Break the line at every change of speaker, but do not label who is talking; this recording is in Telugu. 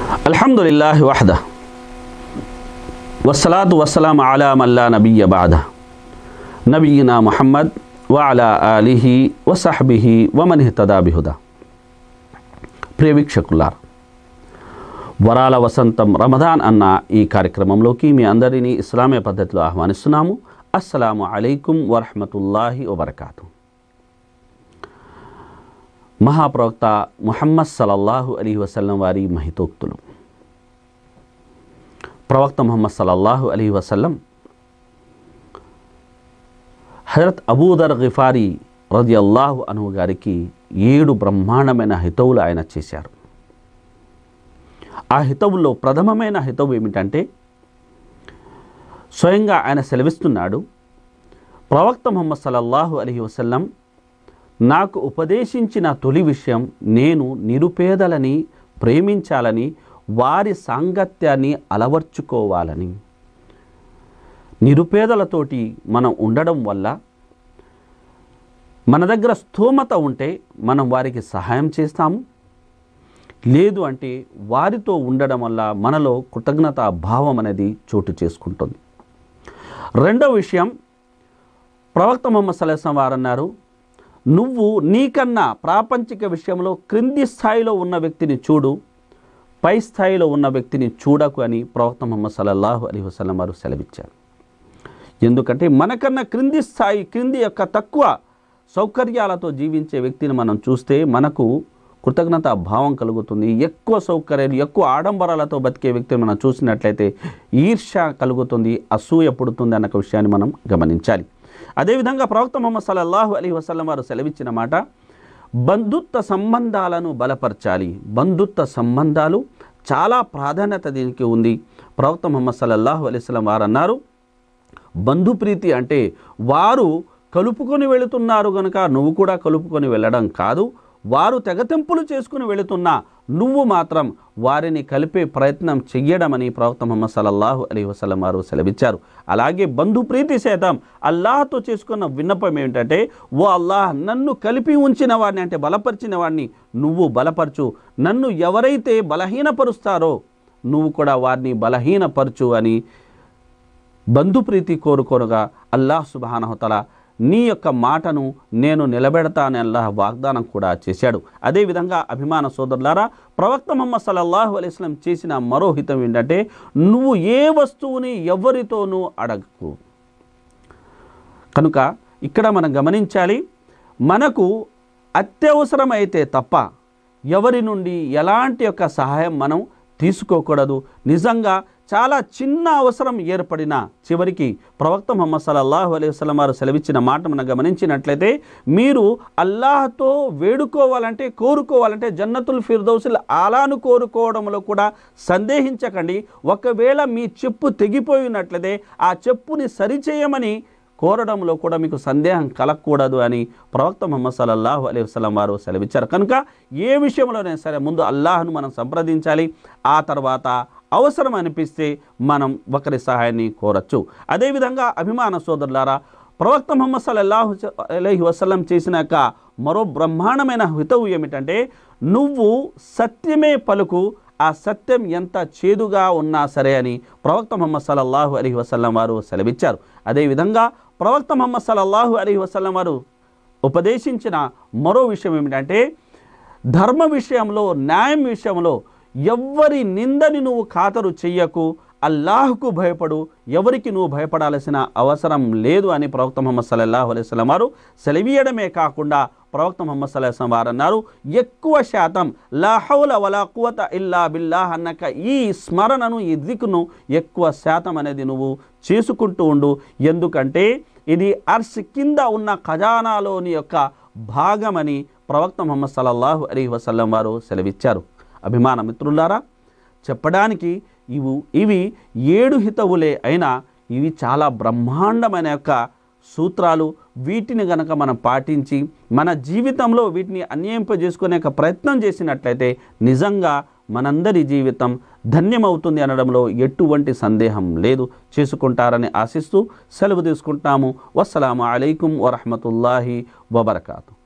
అల్హమ్దుల్లాహి వహద వస్సలాతు వస్సలాం అలా మల్లా నబీయ బాద నబీనా ముహమ్మద్ వ అలా ఆలిహి వసహబిహి వమన్ తదా బిహుదా ప్రియ వీక్షకులార్ వరాల వసంతం రమదాన్ అన్న ఈ కార్యక్రమంలోకి మీ అందరినీ ఇస్లామీయ పద్ధతిలో ఆహ్వానిస్తున్నాము అస్సలాము అలైకుం వరహమతుల్లాహి వబర్కాతు మహాప్రవక్త ముహమ్మద్ సలల్లాహు అలీ వసల్లం వారి మహితోక్తులు ప్రవక్త ముహమ్మద్ సలల్లాహు అలీ వసల్లం హజరత్ అబూదర్ గిఫారీ రది అల్లాహు అను గారికి ఏడు బ్రహ్మాండమైన హితవులు ఆయన చేశారు ఆ హితవుల్లో ప్రథమమైన హితవు ఏమిటంటే స్వయంగా ఆయన సెలవిస్తున్నాడు ప్రవక్త ముహమ్మద్ సలల్లాహు అలీ వసల్లం నాకు ఉపదేశించిన తొలి విషయం నేను నిరుపేదలని ప్రేమించాలని వారి సాంగత్యాన్ని అలవర్చుకోవాలని నిరుపేదలతోటి మనం ఉండడం వల్ల మన దగ్గర స్థోమత ఉంటే మనం వారికి సహాయం చేస్తాము లేదు అంటే వారితో ఉండడం వల్ల మనలో కృతజ్ఞత భావం అనేది చోటు చేసుకుంటుంది రెండవ విషయం ప్రవక్త మొహమ్మద్ సలహం వారు అన్నారు నువ్వు నీకన్నా ప్రాపంచిక విషయంలో క్రింది స్థాయిలో ఉన్న వ్యక్తిని చూడు పై స్థాయిలో ఉన్న వ్యక్తిని చూడకు అని ప్రవక్త ముహమ్మద్ సల్లల్లాహు అలీ వసలం వారు సెలవిచ్చారు ఎందుకంటే మనకన్నా క్రింది స్థాయి క్రింది యొక్క తక్కువ సౌకర్యాలతో జీవించే వ్యక్తిని మనం చూస్తే మనకు కృతజ్ఞత భావం కలుగుతుంది ఎక్కువ సౌకర్యాలు ఎక్కువ ఆడంబరాలతో బతికే వ్యక్తిని మనం చూసినట్లయితే ఈర్ష్య కలుగుతుంది అసూయ పుడుతుంది అన్న విషయాన్ని మనం గమనించాలి అదేవిధంగా ప్రవక్త ముహమ్మద్ సల్లల్లాహు అలీ వసల్లం వారు సెలవిచ్చిన మాట బంధుత్వ సంబంధాలను బలపరచాలి బంధుత్వ సంబంధాలు చాలా ప్రాధాన్యత దీనికి ఉంది ప్రవక్త ముహమ్మద్ సల్లల్లాహు అలైస్లం వారు అన్నారు బంధుప్రీతి అంటే వారు కలుపుకొని వెళుతున్నారు కనుక నువ్వు కూడా కలుపుకొని వెళ్ళడం కాదు వారు తెగతెంపులు చేసుకుని వెళుతున్నా నువ్వు మాత్రం వారిని కలిపే ప్రయత్నం చెయ్యడమని ప్రవక్త ముహమ్మద్ సల్లల్లాహు అలీ వసలం వారు సెలవిచ్చారు అలాగే బంధుప్రీతి శాతం అల్లాహతో చేసుకున్న విన్నపం ఏమిటంటే ఓ అల్లాహ్ నన్ను కలిపి ఉంచిన వాడిని అంటే బలపరిచిన వాడిని నువ్వు బలపరచు నన్ను ఎవరైతే బలహీనపరుస్తారో నువ్వు కూడా వారిని బలహీనపరచు అని బంధుప్రీతి కోరుకోరుగా అల్లాహ్ సుబానహతల నీ యొక్క మాటను నేను నిలబెడతానని అల్లాహ్ వాగ్దానం కూడా చేశాడు అదేవిధంగా అభిమాన సోదరులారా ప్రవక్త ముహమ్మద్ సల్లల్లాహు అలైస్లం చేసిన మరో హితం ఏంటంటే నువ్వు ఏ వస్తువుని ఎవరితోనూ అడగకు కనుక ఇక్కడ మనం గమనించాలి మనకు అత్యవసరమైతే తప్ప ఎవరి నుండి ఎలాంటి యొక్క సహాయం మనం తీసుకోకూడదు నిజంగా చాలా చిన్న అవసరం ఏర్పడిన చివరికి ప్రవక్త ముహమ్మద్ సల్లల్లాహు అలైహి వసల్లం వారు సెలవిచ్చిన మాట మనం గమనించినట్లయితే మీరు అల్లాహతో వేడుకోవాలంటే కోరుకోవాలంటే జన్నతుల్ ఫిర్దౌసుల్ అలాను కోరుకోవడంలో కూడా సందేహించకండి ఒకవేళ మీ చెప్పు తెగిపోయినట్లయితే ఆ చెప్పుని సరిచేయమని కోరడంలో కూడా మీకు సందేహం కలగకూడదు అని ప్రవక్త ముహమ్మద్ సల్లల్లాహు అలైహి వసల్లం వారు సెలవిచ్చారు కనుక ఏ విషయంలోనైనా సరే ముందు అల్లాహ్ను మనం సంప్రదించాలి ఆ తర్వాత అవసరం అనిపిస్తే మనం ఒకరి సహాయాన్ని కోరచ్చు అదేవిధంగా అభిమాన సోదరులారా ప్రవక్త ముహమ్మద్ సల్లల్లాహు అలైహి వసల్లం చేసిన యొక్క మరో బ్రహ్మాండమైన హితవు ఏమిటంటే నువ్వు సత్యమే పలుకు ఆ సత్యం ఎంత చేదుగా ఉన్నా సరే అని ప్రవక్త ముహమ్మద్ సల్లల్లాహు అలీ వసల్లం వారు సెలవిచ్చారు అదేవిధంగా ప్రవక్త ముహమ్మద్ సల్లల్లాహు అలీ వసల్లం వారు ఉపదేశించిన మరో విషయం ఏమిటంటే ధర్మ విషయంలో న్యాయం విషయంలో ఎవ్వరి నిందని నువ్వు ఖాతరు చెయ్యకు అల్లాహ్కు భయపడు ఎవరికి నువ్వు భయపడాల్సిన అవసరం లేదు అని ప్రవక్త ముహమ్మద్ సల్లల్లాహు అలైస్లం వారు సెలవీయడమే కాకుండా ప్రవక్త ముహమ్మద్ సల్లాహం వారు అన్నారు ఎక్కువ శాతం లాహౌల వలా కువత ఇల్లా బిల్లాహ్ అన్నక ఈ స్మరణను ఈ దిక్కును ఎక్కువ శాతం అనేది నువ్వు చేసుకుంటూ ఉండు ఎందుకంటే ఇది అర్స్ కింద ఉన్న ఖజానాలోని యొక్క భాగమని ప్రవక్త ముహమ్మద్ సల్లల్లాహు అలీ వసల్లం వారు సెలవిచ్చారు అభిమాన మిత్రులారా చెప్పడానికి ఇవి ఇవి ఏడు హితవులే అయినా ఇవి చాలా బ్రహ్మాండమైన యొక్క సూత్రాలు వీటిని గనక మనం పాటించి మన జీవితంలో వీటిని అన్వయింపజేసుకునే యొక్క ప్రయత్నం చేసినట్లయితే నిజంగా మనందరి జీవితం ధన్యమవుతుంది అనడంలో ఎటువంటి సందేహం లేదు చేసుకుంటారని ఆశిస్తూ సెలవు తీసుకుంటాము వస్సలాము అలైకుం వరహమతుల్లాహి వబర్కాతు